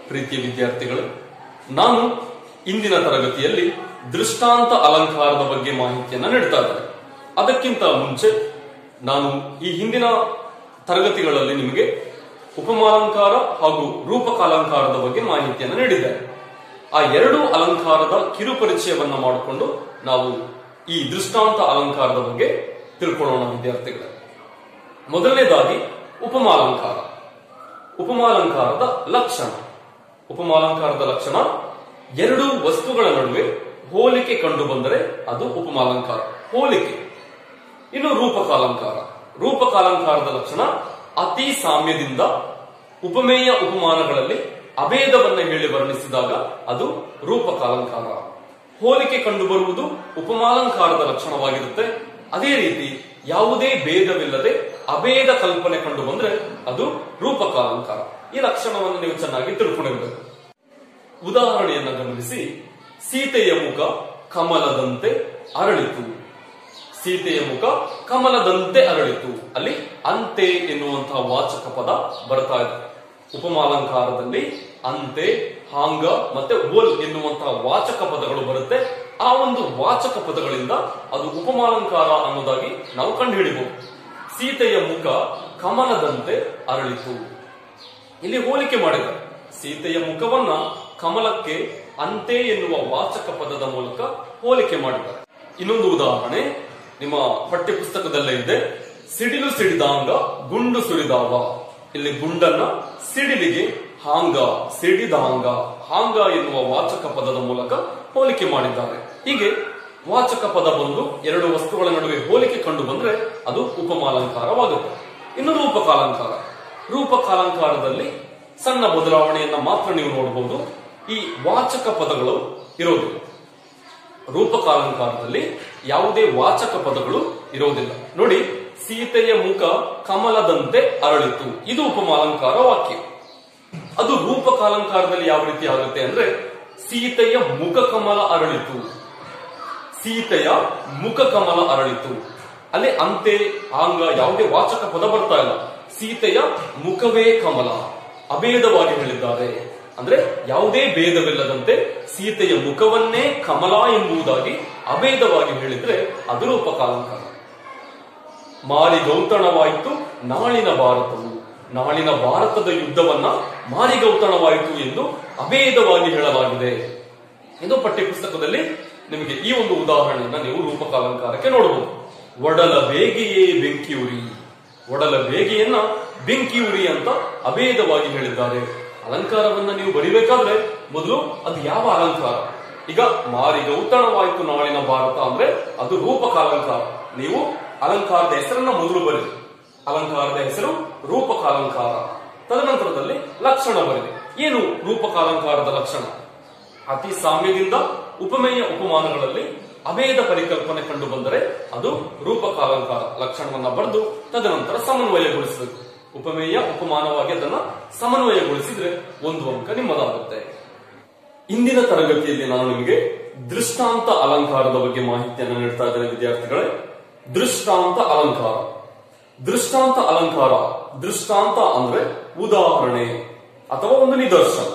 ಪ್ರೀತಿಯ ವಿದ್ಯಾರ್ಥಿಗಳು ನಾನು ಇಂದಿನ ತರಗತಿಯಲ್ಲಿ ದೃಷ್ಟಾಂತ ಅಲಂಕಾರದ ಬಗ್ಗೆ ಮಾಹಿತಿಯನ್ನ ನೀಡ್ತಾ ಇದ್ದೇನೆ ಅದಕ್ಕಿಂತ ಮುಂಚೆ ನಾನು ಈ ಹಿಂದಿನ ತರಗತಿಗಳಲ್ಲಿ ನಿಮಗೆ ಉಪಮಾಲಂಕಾರ ಹಾಗೂ ರೂಪಕಾಲಂಕಾರದ ಬಗ್ಗೆ ಮಾಹಿತಿಯನ್ನು ನೀಡಿದ್ದೇನೆ ಆ ಎರಡು ಅಲಂಕಾರದ ಕಿರು ಪರಿಚಯವನ್ನ ಮಾಡಿಕೊಂಡು ನಾವು ಈ ದೃಷ್ಟಾಂತ ಅಲಂಕಾರದ ಬಗ್ಗೆ ತಿಳ್ಕೊಳ್ಳೋಣ ವಿದ್ಯಾರ್ಥಿಗಳೇ ಮೊದಲನೇದಾಗಿ ಉಪಮಾಲಂಕಾರ ಉಪಮಾಲಂಕಾರದ ಲಕ್ಷಣ ಉಪಮಾಲಂಕಾರದ ಲಕ್ಷಣ ಎರಡು ವಸ್ತುಗಳ ನಡುವೆ ಹೋಲಿಕೆ ಕಂಡು ಬಂದರೆ ಅದು ಉಪಮಾಲಂಕಾರ ಹೋಲಿಕೆ ಇನ್ನು ರೂಪಕಾಲಂಕಾರ ರೂಪಕಾಲಂಕಾರದ ಲಕ್ಷಣ ಅತಿ ಸಾಮ್ಯದಿಂದ ಉಪಮೇಯ ಉಪಮಾನಗಳಲ್ಲಿ ಅಭೇದವನ್ನ ಹೇಳಿ ವರ್ಣಿಸಿದಾಗ ಅದು ರೂಪಕಾಲಂಕಾರ ಹೋಲಿಕೆ ಕಂಡುಬರುವುದು ಉಪಮಾಲಂಕಾರದ ಲಕ್ಷಣವಾಗಿರುತ್ತೆ ಅದೇ ರೀತಿ ಯಾವುದೇ ಭೇದವಿಲ್ಲದೆ ಅಭೇದ ಕಲ್ಪನೆ ಕಂಡು ಬಂದ್ರೆ ಅದು ರೂಪಕಾಲಂಕಾರ ಈ ಲಕ್ಷಣವನ್ನು ನೀವು ಚೆನ್ನಾಗಿ ತಿಳ್ಕೊಂಡಿರ್ಬೇಕು ಉದಾಹರಣೆಯನ್ನ ಗಮನಿಸಿ ಸೀತೆಯ ಮುಖ ಕಮಲದಂತೆ ಅರಳಿತು ಸೀತೆಯ ಮುಖ ಕಮಲದಂತೆ ಅರಳಿತು ಅಲ್ಲಿ ಅಂತೆ ಎನ್ನುವಂತಹ ವಾಚಕ ಪದ ಬರ್ತಾ ಇದೆ ಉಪಮಾಲಂಕಾರದಲ್ಲಿ ಅಂತೆ ಹಾಂಗ ಮತ್ತೆ ಓಲ್ ಎನ್ನುವಂತಹ ವಾಚಕ ಪದಗಳು ಬರುತ್ತೆ ಆ ಒಂದು ವಾಚಕ ಪದಗಳಿಂದ ಅದು ಉಪಮಾಲಂಕಾರ ಅನ್ನೋದಾಗಿ ನಾವು ಕಂಡುಹಿಡಿಬಹುದು ಸೀತೆಯ ಮುಖ ಕಮಲದಂತೆ ಅರಳಿತು ಇಲ್ಲಿ ಹೋಲಿಕೆ ಮಾಡಿದ್ದಾರೆ ಸೀತೆಯ ಮುಖವನ್ನ ಕಮಲಕ್ಕೆ ಅಂತೆ ಎನ್ನುವ ವಾಚಕ ಪದದ ಮೂಲಕ ಹೋಲಿಕೆ ಮಾಡಿದ್ದಾರೆ ಇನ್ನೊಂದು ಉದಾಹರಣೆ ನಿಮ್ಮ ಪಠ್ಯ ಪುಸ್ತಕದಲ್ಲೇ ಇದೆ ಸಿಡಿಲು ಸಿಡಿದಾಂಗ ಗುಂಡು ಸುರಿದಾವ ಇಲ್ಲಿ ಗುಂಡನ್ನ ಸಿಡಿಲಿಗೆ ಹಾಂಗ ಸಿಡಿದಾಂಗ ಹಾಂಗ ಎನ್ನುವ ವಾಚಕ ಪದದ ಮೂಲಕ ಹೋಲಿಕೆ ಮಾಡಿದ್ದಾರೆ ಹೀಗೆ ವಾಚಕ ಪದ ಬಂದು ಎರಡು ವಸ್ತುಗಳ ನಡುವೆ ಹೋಲಿಕೆ ಕಂಡು ಬಂದ್ರೆ ಅದು ಉಪಮಾಲಂಕಾರವಾಗುತ್ತೆ ಇನ್ನು ರೂಪಕಾಲಂಕಾರ ರೂಪಕಾಲಂಕಾರದಲ್ಲಿ ಸಣ್ಣ ಬದಲಾವಣೆಯನ್ನ ಮಾತ್ರ ನೀವು ನೋಡಬಹುದು ಈ ವಾಚಕ ಪದಗಳು ಇರೋದಿಲ್ಲ ರೂಪಕಾಲಂಕಾರದಲ್ಲಿ ಯಾವುದೇ ವಾಚಕ ಪದಗಳು ಇರೋದಿಲ್ಲ ನೋಡಿ ಸೀತೆಯ ಮುಖ ಕಮಲದಂತೆ ಅರಳಿತು ಇದು ಉಪಮಾಲಂಕಾರ ವಾಕ್ಯ ಅದು ರೂಪಕಾಲಂಕಾರದಲ್ಲಿ ಯಾವ ರೀತಿ ಆಗುತ್ತೆ ಅಂದ್ರೆ ಸೀತೆಯ ಮುಖ ಕಮಲ ಅರಳಿತು ಸೀತೆಯ ಮುಖ ಕಮಲ ಅರಳಿತು ಅಲ್ಲಿ ಅಂತೆ ಆಂಗ ಯಾವುದೇ ವಾಚಕ ಪದ ಬರ್ತಾ ಇಲ್ಲ ಸೀತೆಯ ಮುಖವೇ ಕಮಲ ಅಭೇದವಾಗಿ ಹೇಳಿದ್ದಾರೆ ಅಂದ್ರೆ ಯಾವುದೇ ಭೇದವಿಲ್ಲದಂತೆ ಸೀತೆಯ ಮುಖವನ್ನೇ ಕಮಲ ಎಂಬುದಾಗಿ ಅಭೇದವಾಗಿ ಹೇಳಿದ್ರೆ ಅದು ರೂಪಕಾಲಂಕಾರ ಮಾರಿ ಗೌತಣವಾಯಿತು ನಾಳಿನ ಭಾರತವು ನಾಳಿನ ಭಾರತದ ಯುದ್ಧವನ್ನ ಮಾರಿ ಗೌತಣವಾಯಿತು ಎಂದು ಅಭೇದವಾಗಿ ಹೇಳಲಾಗಿದೆ ಇದು ಪಠ್ಯ ಪುಸ್ತಕದಲ್ಲಿ ನಿಮಗೆ ಈ ಒಂದು ಉದಾಹರಣೆಯನ್ನ ನೀವು ರೂಪಕಾಲಂಕಾರಕ್ಕೆ ನೋಡಬಹುದು ಒಡಲ ಬೇಗೆಯೇ ಬೆಂಕಿಯುರಿ ಒಡಲ ಬೇಗೆಯನ್ನ ಬೆಂಕಿಯುರಿ ಅಂತ ಅಭೇದವಾಗಿ ಹೇಳಿದ್ದಾರೆ ಅಲಂಕಾರವನ್ನ ನೀವು ಬರಿಬೇಕಾದ್ರೆ ಮೊದಲು ಅದು ಯಾವ ಅಲಂಕಾರ ಈಗ ಮಾರಿ ಗೌತಣವಾಯಿತು ನಾಳಿನ ಭಾರತ ಅಂದ್ರೆ ಅದು ರೂಪಕಾಲಂಕಾರ ನೀವು ಅಲಂಕಾರದ ಹೆಸರನ್ನ ಮೊದಲು ಬರೆದಿ ಅಲಂಕಾರದ ಹೆಸರು ರೂಪಕಾಲಂಕಾರ ತದನಂತರದಲ್ಲಿ ಲಕ್ಷಣ ಬರೆದಿ ಏನು ರೂಪಕಾಲಂಕಾರದ ಲಕ್ಷಣ ಅತಿ ಸಾಮ್ಯದಿಂದ ಉಪಮೇಯ ಉಪಮಾನಗಳಲ್ಲಿ ಅಭೇದ ಪರಿಕಲ್ಪನೆ ಕಂಡು ಬಂದರೆ ಅದು ರೂಪಕಾಲಂಕಾರ ಲಕ್ಷಣವನ್ನ ಬರೆದು ತದನಂತರ ಸಮನ್ವಯಗೊಳಿಸಬೇಕು ಉಪಮೇಯ ಉಪಮಾನವಾಗಿ ಅದನ್ನ ಸಮನ್ವಯಗೊಳಿಸಿದ್ರೆ ಒಂದು ಅಂಕ ನಿಮ್ಮದಾಗುತ್ತೆ ಇಂದಿನ ತರಗತಿಯಲ್ಲಿ ನಾನು ನಿಮಗೆ ದೃಷ್ಟಾಂತ ಅಲಂಕಾರದ ಬಗ್ಗೆ ಮಾಹಿತಿಯನ್ನು ನೀಡ್ತಾ ಇದ್ದೇನೆ ವಿದ್ಯಾರ್ಥಿಗಳೇ ದೃಷ್ಟಾಂತ ಅಲಂಕಾರ ದೃಷ್ಟಾಂತ ಅಲಂಕಾರ ದೃಷ್ಟಾಂತ ಅಂದ್ರೆ ಉದಾಹರಣೆ ಅಥವಾ ಒಂದು ನಿದರ್ಶನ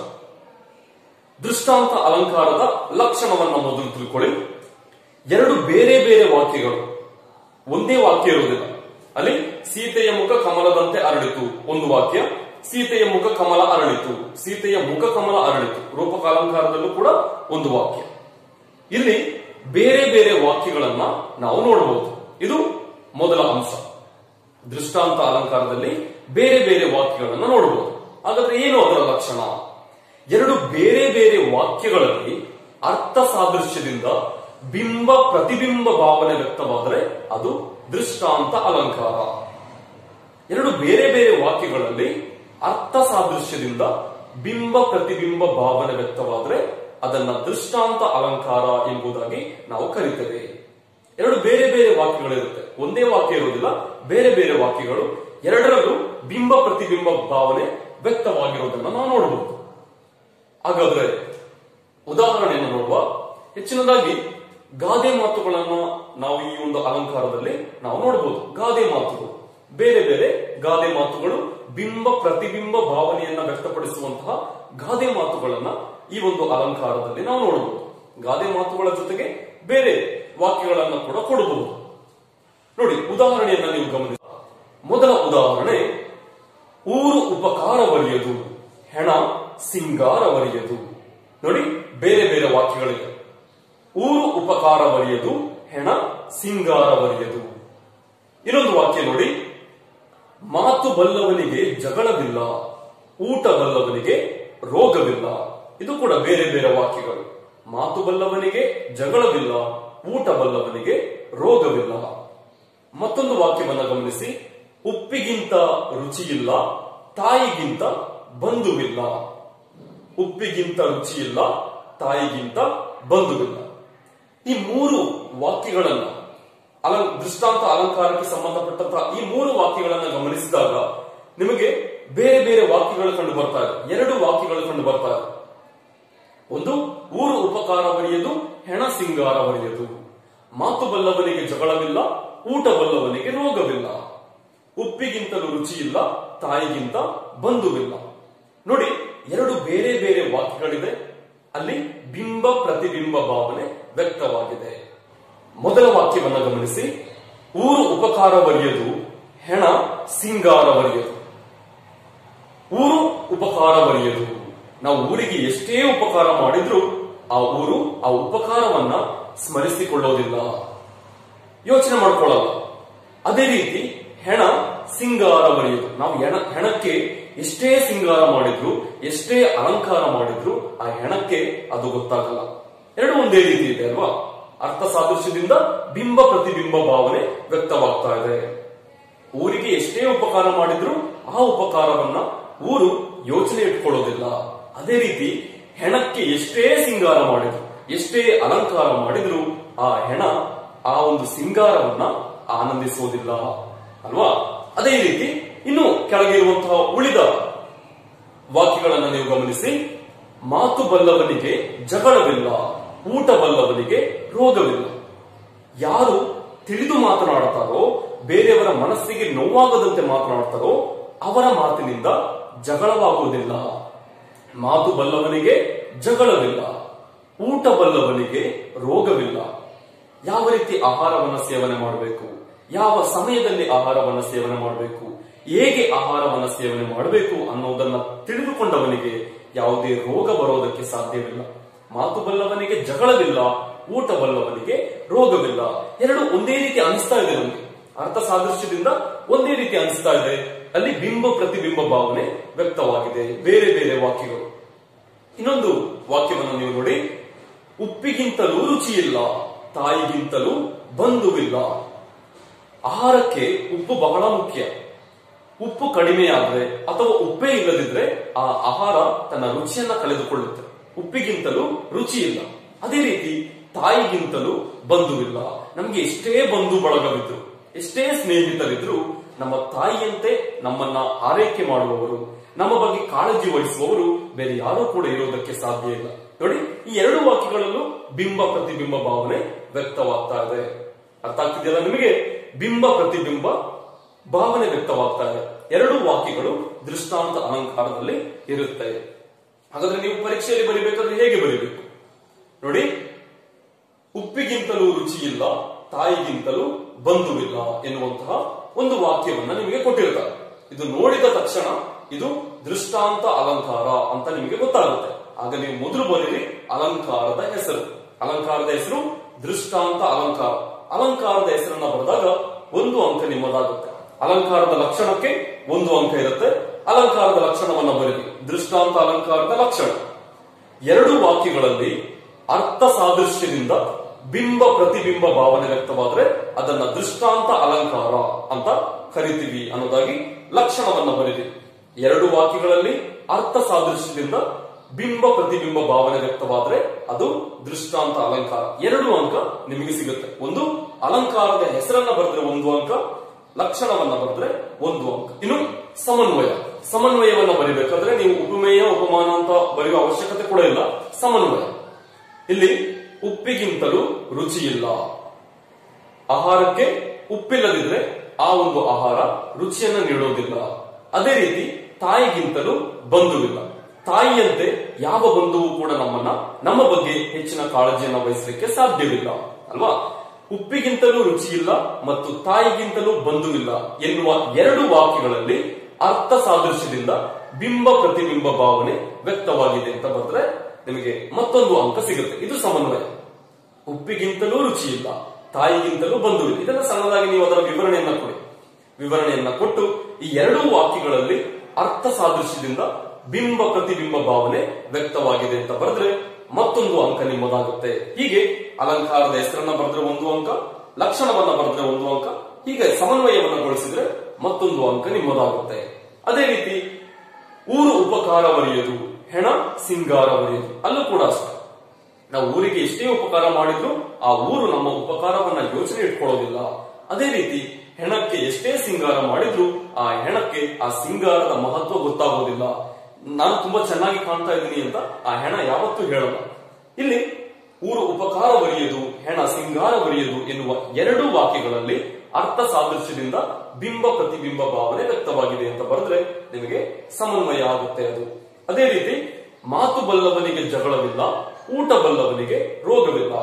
ದೃಷ್ಟಾಂತ ಅಲಂಕಾರದ ಲಕ್ಷಣವನ್ನ ಮೊದಲು ತಿಳ್ಕೊಳ್ಳಿ ಎರಡು ಬೇರೆ ಬೇರೆ ವಾಕ್ಯಗಳು ಒಂದೇ ವಾಕ್ಯ ಇರುವುದಿಲ್ಲ ಅಲ್ಲಿ ಸೀತೆಯ ಮುಖ ಕಮಲದಂತೆ ಅರಳಿತು ಒಂದು ವಾಕ್ಯ ಸೀತೆಯ ಮುಖ ಕಮಲ ಅರಳಿತು ಸೀತೆಯ ಮುಖ ಕಮಲ ಅರಳಿತು ರೂಪಕಾಲಂಕಾರದಲ್ಲೂ ಕೂಡ ಒಂದು ವಾಕ್ಯ ಇಲ್ಲಿ ಬೇರೆ ಬೇರೆ ವಾಕ್ಯಗಳನ್ನ ನಾವು ನೋಡಬಹುದು ಇದು ಮೊದಲ ಅಂಶ ದೃಷ್ಟಾಂತ ಅಲಂಕಾರದಲ್ಲಿ ಬೇರೆ ಬೇರೆ ವಾಕ್ಯಗಳನ್ನ ನೋಡಬಹುದು ಹಾಗಾದ್ರೆ ಏನು ಅದರ ಲಕ್ಷಣ ಎರಡು ಬೇರೆ ಬೇರೆ ವಾಕ್ಯಗಳಲ್ಲಿ ಅರ್ಥ ಸಾದೃಶ್ಯದಿಂದ ಬಿಂಬ ಪ್ರತಿಬಿಂಬ ಭಾವನೆ ವ್ಯಕ್ತವಾದರೆ ಅದು ದೃಷ್ಟಾಂತ ಅಲಂಕಾರ ಎರಡು ಬೇರೆ ಬೇರೆ ವಾಕ್ಯಗಳಲ್ಲಿ ಅರ್ಥ ಸಾದೃಶ್ಯದಿಂದ ಬಿಂಬ ಪ್ರತಿಬಿಂಬ ಭಾವನೆ ವ್ಯಕ್ತವಾದರೆ ಅದನ್ನ ದೃಷ್ಟಾಂತ ಅಲಂಕಾರ ಎಂಬುದಾಗಿ ನಾವು ಕರಿತೇವೆ ಎರಡು ಬೇರೆ ಬೇರೆ ವಾಕ್ಯಗಳಿರುತ್ತೆ ಒಂದೇ ವಾಕ್ಯ ಇರುವುದಿಲ್ಲ ಬೇರೆ ಬೇರೆ ವಾಕ್ಯಗಳು ಎರಡರಲ್ಲೂ ಬಿಂಬ ಪ್ರತಿಬಿಂಬ ಭಾವನೆ ವ್ಯಕ್ತವಾಗಿರೋದನ್ನ ನಾವು ನೋಡಬಹುದು ಹಾಗಾದ್ರೆ ಉದಾಹರಣೆಯನ್ನು ನೋಡುವ ಹೆಚ್ಚಿನದಾಗಿ ಗಾದೆ ಮಾತುಗಳನ್ನ ನಾವು ಈ ಒಂದು ಅಲಂಕಾರದಲ್ಲಿ ನಾವು ನೋಡಬಹುದು ಗಾದೆ ಮಾತುಗಳು ಬೇರೆ ಬೇರೆ ಗಾದೆ ಮಾತುಗಳು ಬಿಂಬ ಪ್ರತಿಬಿಂಬ ಭಾವನೆಯನ್ನ ವ್ಯಕ್ತಪಡಿಸುವಂತಹ ಗಾದೆ ಮಾತುಗಳನ್ನ ಈ ಒಂದು ಅಲಂಕಾರದಲ್ಲಿ ನಾವು ನೋಡಬಹುದು ಗಾದೆ ಮಾತುಗಳ ಜೊತೆಗೆ ಬೇರೆ ವಾಕ್ಯಗಳನ್ನ ಕೂಡ ಕೊಡಬಹುದು ನೋಡಿ ಉದಾಹರಣೆಯನ್ನ ನೀವು ಗಮನಿಸಿ ಮೊದಲ ಉದಾಹರಣೆ ಊರು ಉಪಕಾರವರಿಯದು ಹೆಣ ಸಿಂಗಾರವರಿಯದು ನೋಡಿ ಬೇರೆ ಬೇರೆ ವಾಕ್ಯಗಳಿವೆ ಊರು ಉಪಕಾರವರಿಯದು ಹೆಣ ಸಿಂಗಾರವರಿಯದು ಇನ್ನೊಂದು ವಾಕ್ಯ ನೋಡಿ ಮಾತು ಬಲ್ಲವನಿಗೆ ಜಗಳವಿಲ್ಲ ಊಟ ಬಲ್ಲವನಿಗೆ ರೋಗವಿಲ್ಲ ಇದು ಕೂಡ ಬೇರೆ ಬೇರೆ ವಾಕ್ಯಗಳು ಮಾತು ಬಲ್ಲವನಿಗೆ ಜಗಳವಿಲ್ಲ ಊಟ ಬಲ್ಲವನಿಗೆ ರೋಗವಿಲ್ಲ ಮತ್ತೊಂದು ವಾಕ್ಯವನ್ನ ಗಮನಿಸಿ ಉಪ್ಪಿಗಿಂತ ರುಚಿಯಿಲ್ಲ ತಾಯಿಗಿಂತ ಬಂಧುವಿಲ್ಲ ಉಪ್ಪಿಗಿಂತ ರುಚಿಯಿಲ್ಲ ತಾಯಿಗಿಂತ ಬಂಧುವಿಲ್ಲ ಈ ಮೂರು ವಾಕ್ಯಗಳನ್ನ ಅಲ ದೃಷ್ಟಾಂತ ಅಲಂಕಾರಕ್ಕೆ ಸಂಬಂಧಪಟ್ಟಂತಹ ಈ ಮೂರು ವಾಕ್ಯಗಳನ್ನ ಗಮನಿಸಿದಾಗ ನಿಮಗೆ ಬೇರೆ ಬೇರೆ ವಾಕ್ಯಗಳು ಕಂಡು ಬರ್ತಾ ಇದೆ ಎರಡು ವಾಕ್ಯಗಳು ಕಂಡು ಬರ್ತಾ ಇದೆ ಒಂದು ಊರು ಉಪಕಾರವರಿಯದು ಹೆಣ ಸಿಂಗಾರವರಿಯದು ಮಾತು ಬಲ್ಲವನಿಗೆ ಜಗಳವಿಲ್ಲ ಊಟ ಬಲ್ಲವನಿಗೆ ರೋಗವಿಲ್ಲ ಉಪ್ಪಿಗಿಂತಲೂ ರುಚಿಯಿಲ್ಲ ತಾಯಿಗಿಂತ ಬಂಧುವಿಲ್ಲ ನೋಡಿ ಎರಡು ಬೇರೆ ಬೇರೆ ವಾಕ್ಯಗಳಿದೆ ಅಲ್ಲಿ ಬಿಂಬ ಪ್ರತಿಬಿಂಬ ಭಾವನೆ ವ್ಯಕ್ತವಾಗಿದೆ ಮೊದಲ ವಾಕ್ಯವನ್ನ ಗಮನಿಸಿ ಊರು ಉಪಕಾರವರಿಯದು ಹೆಣ ಸಿಂಗಾರವರಿಯದು ಊರು ಉಪಕಾರವರಿಯದು ನಾವು ಊರಿಗೆ ಎಷ್ಟೇ ಉಪಕಾರ ಮಾಡಿದ್ರೂ ಆ ಊರು ಆ ಉಪಕಾರವನ್ನ ಸ್ಮರಿಸಿಕೊಳ್ಳೋದಿಲ್ಲ ಯೋಚನೆ ಮಾಡ್ಕೊಳ್ಳಲ್ಲ ಅದೇ ರೀತಿ ಹೆಣ ಸಿಂಗಾರವರಿಯದು ನಾವು ಹೆಣ ಹೆಣಕ್ಕೆ ಎಷ್ಟೇ ಸಿಂಗಾರ ಮಾಡಿದ್ರು ಎಷ್ಟೇ ಅಲಂಕಾರ ಮಾಡಿದ್ರು ಆ ಹೆಣಕ್ಕೆ ಅದು ಗೊತ್ತಾಗಲ್ಲ ಎರಡು ಒಂದೇ ರೀತಿ ಇದೆ ಅಲ್ವಾ ಅರ್ಥ ಸಾದೃಶ್ಯದಿಂದ ಬಿಂಬ ಪ್ರತಿಬಿಂಬ ಭಾವನೆ ವ್ಯಕ್ತವಾಗ್ತಾ ಇದೆ ಊರಿಗೆ ಎಷ್ಟೇ ಉಪಕಾರ ಮಾಡಿದ್ರು ಆ ಉಪಕಾರವನ್ನ ಊರು ಯೋಚನೆ ಇಟ್ಕೊಳ್ಳೋದಿಲ್ಲ ಅದೇ ರೀತಿ ಹೆಣಕ್ಕೆ ಎಷ್ಟೇ ಸಿಂಗಾರ ಮಾಡಿದ್ರು ಎಷ್ಟೇ ಅಲಂಕಾರ ಮಾಡಿದ್ರು ಆ ಹೆಣ ಆ ಒಂದು ಸಿಂಗಾರವನ್ನ ಆನಂದಿಸೋದಿಲ್ಲ ಅಲ್ವಾ ಅದೇ ರೀತಿ ಇನ್ನು ಕೆಳಗೆ ಇರುವಂತಹ ಉಳಿದ ವಾಕ್ಯಗಳನ್ನ ನೀವು ಗಮನಿಸಿ ಮಾತು ಬಲ್ಲವನಿಗೆ ಜಗಳವಿಲ್ಲ ಊಟ ಬಲ್ಲವನಿಗೆ ರೋಗವಿಲ್ಲ ಯಾರು ತಿಳಿದು ಮಾತನಾಡುತ್ತಾರೋ ಬೇರೆಯವರ ಮನಸ್ಸಿಗೆ ನೋವಾಗದಂತೆ ಮಾತನಾಡ್ತಾರೋ ಅವರ ಮಾತಿನಿಂದ ಜಗಳವಾಗುವುದಿಲ್ಲ ಮಾತು ಬಲ್ಲವನಿಗೆ ಜಗಳವಿಲ್ಲ ಊಟ ಬಲ್ಲವನಿಗೆ ರೋಗವಿಲ್ಲ ಯಾವ ರೀತಿ ಆಹಾರವನ್ನ ಸೇವನೆ ಮಾಡಬೇಕು ಯಾವ ಸಮಯದಲ್ಲಿ ಆಹಾರವನ್ನ ಸೇವನೆ ಮಾಡಬೇಕು ಹೇಗೆ ಆಹಾರವನ್ನ ಸೇವನೆ ಮಾಡಬೇಕು ಅನ್ನೋದನ್ನ ತಿಳಿದುಕೊಂಡವನಿಗೆ ಯಾವುದೇ ರೋಗ ಬರೋದಕ್ಕೆ ಸಾಧ್ಯವಿಲ್ಲ ಮಾತು ಬಲ್ಲವನಿಗೆ ಜಗಳವಿಲ್ಲ ಊಟ ಬಲ್ಲವನಿಗೆ ರೋಗವಿಲ್ಲ ಎರಡು ಒಂದೇ ರೀತಿ ಅನಿಸ್ತಾ ಇದೆ ನಮಗೆ ಅರ್ಥ ಸಾದೃಶ್ಯದಿಂದ ಒಂದೇ ರೀತಿ ಅನಿಸ್ತಾ ಇದೆ ಅಲ್ಲಿ ಬಿಂಬ ಪ್ರತಿಬಿಂಬ ಭಾವನೆ ವ್ಯಕ್ತವಾಗಿದೆ ಬೇರೆ ಬೇರೆ ವಾಕ್ಯಗಳು ಇನ್ನೊಂದು ವಾಕ್ಯವನ್ನು ನೀವು ನೋಡಿ ಉಪ್ಪಿಗಿಂತಲೂ ರುಚಿಯಿಲ್ಲ ತಾಯಿಗಿಂತಲೂ ಬಂಧುವಿಲ್ಲ ಆಹಾರಕ್ಕೆ ಉಪ್ಪು ಬಹಳ ಮುಖ್ಯ ಉಪ್ಪು ಕಡಿಮೆಯಾದ್ರೆ ಅಥವಾ ಉಪ್ಪೇ ಇಲ್ಲದಿದ್ರೆ ಆ ಆಹಾರ ತನ್ನ ರುಚಿಯನ್ನ ಕಳೆದುಕೊಳ್ಳುತ್ತೆ ಉಪ್ಪಿಗಿಂತಲೂ ರುಚಿ ಇಲ್ಲ ಅದೇ ರೀತಿ ತಾಯಿಗಿಂತಲೂ ಬಂಧುವಿಲ್ಲ ನಮ್ಗೆ ಎಷ್ಟೇ ಬಂಧು ಬಳಗವಿದ್ರು ಎಷ್ಟೇ ಸ್ನೇಹಿತರಿದ್ರು ನಮ್ಮ ತಾಯಿಯಂತೆ ನಮ್ಮನ್ನ ಆರೈಕೆ ಮಾಡುವವರು ನಮ್ಮ ಬಗ್ಗೆ ಕಾಳಜಿ ವಹಿಸುವವರು ಬೇರೆ ಯಾರೂ ಕೂಡ ಇರೋದಕ್ಕೆ ಸಾಧ್ಯ ಇಲ್ಲ ನೋಡಿ ಈ ಎರಡು ವಾಕ್ಯಗಳಲ್ಲೂ ಬಿಂಬ ಪ್ರತಿಬಿಂಬ ಭಾವನೆ ವ್ಯಕ್ತವಾಗ್ತಾ ಇದೆ ಅರ್ಥ ಆಗ್ತಿದೆಯಲ್ಲ ನಿಮಗೆ ಬಿಂಬ ಪ್ರತಿಬಿಂಬ ಭಾವನೆ ವ್ಯಕ್ತವಾಗ್ತಾ ಇದೆ ಎರಡು ವಾಕ್ಯಗಳು ದೃಷ್ಟಾಂತ ಅಲಂಕಾರದಲ್ಲಿ ಇರುತ್ತೆ ಹಾಗಾದ್ರೆ ನೀವು ಪರೀಕ್ಷೆಯಲ್ಲಿ ಬರಿಬೇಕಾದ್ರೆ ಹೇಗೆ ಬರಿಬೇಕು ನೋಡಿ ಉಪ್ಪಿಗಿಂತಲೂ ರುಚಿ ಇಲ್ಲ ತಾಯಿಗಿಂತಲೂ ಬಂಧುವಿಲ್ಲ ಎನ್ನುವಂತಹ ಒಂದು ವಾಕ್ಯವನ್ನ ನಿಮಗೆ ಕೊಟ್ಟಿರ್ತಾರೆ ಇದು ನೋಡಿದ ತಕ್ಷಣ ಇದು ದೃಷ್ಟಾಂತ ಅಲಂಕಾರ ಅಂತ ನಿಮಗೆ ಗೊತ್ತಾಗುತ್ತೆ ಆಗ ನೀವು ಮೊದಲು ಬರೀರಿ ಅಲಂಕಾರದ ಹೆಸರು ಅಲಂಕಾರದ ಹೆಸರು ದೃಷ್ಟಾಂತ ಅಲಂಕಾರ ಅಲಂಕಾರದ ಹೆಸರನ್ನ ಬರೆದಾಗ ಒಂದು ಅಂಕ ನಿಮ್ಮದಾಗುತ್ತೆ ಅಲಂಕಾರದ ಲಕ್ಷಣಕ್ಕೆ ಒಂದು ಅಂಕ ಇರುತ್ತೆ ಅಲಂಕಾರದ ಲಕ್ಷಣವನ್ನ ಬರೀರಿ ದೃಷ್ಟಾಂತ ಅಲಂಕಾರದ ಲಕ್ಷಣ ಎರಡು ವಾಕ್ಯಗಳಲ್ಲಿ ಅರ್ಥ ಸಾದೃಶ್ಯದಿಂದ ಬಿಂಬ ಪ್ರತಿಬಿಂಬ ಭಾವನೆ ವ್ಯಕ್ತವಾದ್ರೆ ಅದನ್ನ ದೃಷ್ಟಾಂತ ಅಲಂಕಾರ ಅಂತ ಕರಿತೀವಿ ಅನ್ನೋದಾಗಿ ಲಕ್ಷಣವನ್ನ ಬರೀರಿ ಎರಡು ವಾಕ್ಯಗಳಲ್ಲಿ ಅರ್ಥ ಸಾದೃಶ್ಯದಿಂದ ಬಿಂಬ ಪ್ರತಿಬಿಂಬ ಭಾವನೆ ವ್ಯಕ್ತವಾದ್ರೆ ಅದು ದೃಷ್ಟಾಂತ ಅಲಂಕಾರ ಎರಡು ಅಂಕ ನಿಮಗೆ ಸಿಗುತ್ತೆ ಒಂದು ಅಲಂಕಾರದ ಹೆಸರನ್ನ ಬರೆದ್ರೆ ಒಂದು ಅಂಕ ಲಕ್ಷಣವನ್ನ ಬರೆದ್ರೆ ಒಂದು ಅಂಕ ಇನ್ನು ಸಮನ್ವಯ ಸಮನ್ವಯವನ್ನ ಬರಿಬೇಕಾದ್ರೆ ನೀವು ಉಪಮೇಯ ಉಪಮಾನ ಅಂತ ಬರೆಯುವ ಅವಶ್ಯಕತೆ ಕೂಡ ಇಲ್ಲ ಸಮನ್ವಯ ಇಲ್ಲಿ ಉಪ್ಪಿಗಿಂತಲೂ ರುಚಿ ಇಲ್ಲ ಆಹಾರಕ್ಕೆ ಉಪ್ಪಿಲ್ಲದಿದ್ರೆ ಆ ಒಂದು ಆಹಾರ ರುಚಿಯನ್ನ ನೀಡೋದಿಲ್ಲ ಅದೇ ರೀತಿ ತಾಯಿಗಿಂತಲೂ ಬಂಧುವಿಲ್ಲ ತಾಯಿಯಂತೆ ಯಾವ ಬಂಧುವು ಕೂಡ ನಮ್ಮನ್ನ ನಮ್ಮ ಬಗ್ಗೆ ಹೆಚ್ಚಿನ ಕಾಳಜಿಯನ್ನ ವಹಿಸಲಿಕ್ಕೆ ಸಾಧ್ಯವಿಲ್ಲ ಅಲ್ವಾ ಉಪ್ಪಿಗಿಂತಲೂ ರುಚಿ ಇಲ್ಲ ಮತ್ತು ತಾಯಿಗಿಂತಲೂ ಬಂಧುವಿಲ್ಲ ಎನ್ನುವ ಎರಡು ವಾಕ್ಯಗಳಲ್ಲಿ ಅರ್ಥ ಸಾದೃಶ್ಯದಿಂದ ಬಿಂಬ ಪ್ರತಿಬಿಂಬ ಭಾವನೆ ವ್ಯಕ್ತವಾಗಿದೆ ಅಂತ ಬಂದ್ರೆ ನಿಮಗೆ ಮತ್ತೊಂದು ಅಂಕ ಸಿಗುತ್ತೆ ಇದು ಸಮನ್ವಯ ಉಪ್ಪಿಗಿಂತಲೂ ರುಚಿ ಇಲ್ಲ ತಾಯಿಗಿಂತಲೂ ಬಂಧುವಿಲ್ಲ ಇದನ್ನ ಸಣ್ಣದಾಗಿ ನೀವು ಅದರ ವಿವರಣೆಯನ್ನ ಕೊಡಿ ವಿವರಣೆಯನ್ನ ಕೊಟ್ಟು ಈ ಎರಡೂ ವಾಕ್ಯಗಳಲ್ಲಿ ಅರ್ಥ ಸಾದೃಶ್ಯದಿಂದ ಬಿಂಬ ಪ್ರತಿಬಿಂಬ ಭಾವನೆ ವ್ಯಕ್ತವಾಗಿದೆ ಅಂತ ಬರೆದ್ರೆ ಮತ್ತೊಂದು ಅಂಕ ನಿಮ್ಮದಾಗುತ್ತೆ ಹೀಗೆ ಅಲಂಕಾರದ ಹೆಸರನ್ನ ಬರೆದ್ರೆ ಒಂದು ಅಂಕ ಲಕ್ಷಣವನ್ನ ಬರೆದ್ರೆ ಒಂದು ಅಂಕ ಹೀಗೆ ಸಮನ್ವಯವನ್ನಗೊಳಿಸಿದ್ರೆ ಮತ್ತೊಂದು ಅಂಕ ನಿಮ್ಮದಾಗುತ್ತೆ ಅದೇ ರೀತಿ ಊರು ಉಪಕಾರ ಬರೆಯೋದು ಹೆಣ ಸಿಂಗಾರ ಬರೆಯೋದು ಅಲ್ಲೂ ಕೂಡ ಅಷ್ಟೇ ನಾವು ಊರಿಗೆ ಎಷ್ಟೇ ಉಪಕಾರ ಮಾಡಿದ್ರು ಆ ಊರು ನಮ್ಮ ಉಪಕಾರವನ್ನ ಯೋಚನೆ ಇಟ್ಕೊಳ್ಳೋದಿಲ್ಲ ಅದೇ ರೀತಿ ಹೆಣಕ್ಕೆ ಎಷ್ಟೇ ಸಿಂಗಾರ ಮಾಡಿದ್ರು ಆ ಹೆಣಕ್ಕೆ ಆ ಸಿಂಗಾರದ ಮಹತ್ವ ಗೊತ್ತಾಗೋದಿಲ್ಲ ನಾನು ತುಂಬಾ ಚೆನ್ನಾಗಿ ಕಾಣ್ತಾ ಇದ್ದೀನಿ ಅಂತ ಆ ಹೆಣ ಯಾವತ್ತೂ ಹೇಳಲ್ಲ ಇಲ್ಲಿ ಊರು ಉಪಕಾರ ಬರೆಯುವುದು ಹೆಣ ಸಿಂಗಾರ ಬರೆಯುವುದು ಎನ್ನುವ ಎರಡೂ ವಾಕ್ಯಗಳಲ್ಲಿ ಅರ್ಥ ಸಾದೃಶ್ಯದಿಂದ ಬಿಂಬ ಪ್ರತಿಬಿಂಬ ಭಾವನೆ ವ್ಯಕ್ತವಾಗಿದೆ ಅಂತ ಬರೆದ್ರೆ ನಿಮಗೆ ಸಮನ್ವಯ ಆಗುತ್ತೆ ಅದು ಅದೇ ರೀತಿ ಮಾತು ಬಲ್ಲವನಿಗೆ ಜಗಳವಿಲ್ಲ ಊಟ ಬಲ್ಲವನಿಗೆ ರೋಗವಿಲ್ಲ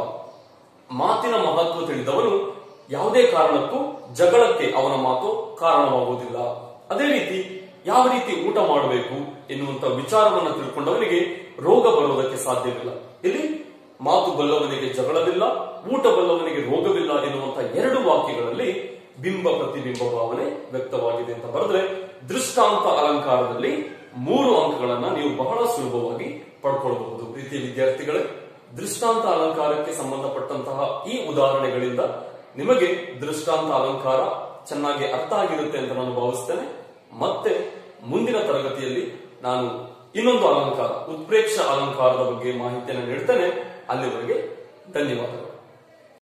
ಮಾತಿನ ಮಹತ್ವ ತಿಳಿದವನು ಯಾವುದೇ ಕಾರಣಕ್ಕೂ ಜಗಳಕ್ಕೆ ಅವನ ಮಾತು ಕಾರಣವಾಗುವುದಿಲ್ಲ ಅದೇ ರೀತಿ ಯಾವ ರೀತಿ ಊಟ ಮಾಡಬೇಕು ಎನ್ನುವಂತ ವಿಚಾರವನ್ನು ತಿಳ್ಕೊಂಡವನಿಗೆ ರೋಗ ಬರುವುದಕ್ಕೆ ಸಾಧ್ಯವಿಲ್ಲ ಇಲ್ಲಿ ಮಾತು ಬಲ್ಲವನಿಗೆ ಜಗಳವಿಲ್ಲ ಊಟ ಬಲ್ಲವನಿಗೆ ರೋಗವಿಲ್ಲ ಎನ್ನುವಂತ ಎರಡು ವಾಕ್ಯಗಳಲ್ಲಿ ಬಿಂಬ ಪ್ರತಿಬಿಂಬ ಭಾವನೆ ವ್ಯಕ್ತವಾಗಿದೆ ಅಂತ ಬರೆದ್ರೆ ದೃಷ್ಟಾಂತ ಅಲಂಕಾರದಲ್ಲಿ ಮೂರು ಅಂಕಗಳನ್ನ ನೀವು ಬಹಳ ಸುಲಭವಾಗಿ ಪಡ್ಕೊಳ್ಬಹುದು ಪ್ರೀತಿಯ ವಿದ್ಯಾರ್ಥಿಗಳೇ ದೃಷ್ಟಾಂತ ಅಲಂಕಾರಕ್ಕೆ ಸಂಬಂಧಪಟ್ಟಂತಹ ಈ ಉದಾಹರಣೆಗಳಿಂದ ನಿಮಗೆ ದೃಷ್ಟಾಂತ ಅಲಂಕಾರ ಚೆನ್ನಾಗಿ ಅರ್ಥ ಆಗಿರುತ್ತೆ ಅಂತ ನಾನು ಭಾವಿಸ್ತೇನೆ ಮತ್ತೆ ಮುಂದಿನ ತರಗತಿಯಲ್ಲಿ ನಾನು ಇನ್ನೊಂದು ಅಲಂಕಾರ ಉತ್ಪ್ರೇಕ್ಷ ಅಲಂಕಾರದ ಬಗ್ಗೆ ಮಾಹಿತಿಯನ್ನು ನೀಡ್ತೇನೆ ಅಲ್ಲಿವರೆಗೆ ಧನ್ಯವಾದಗಳು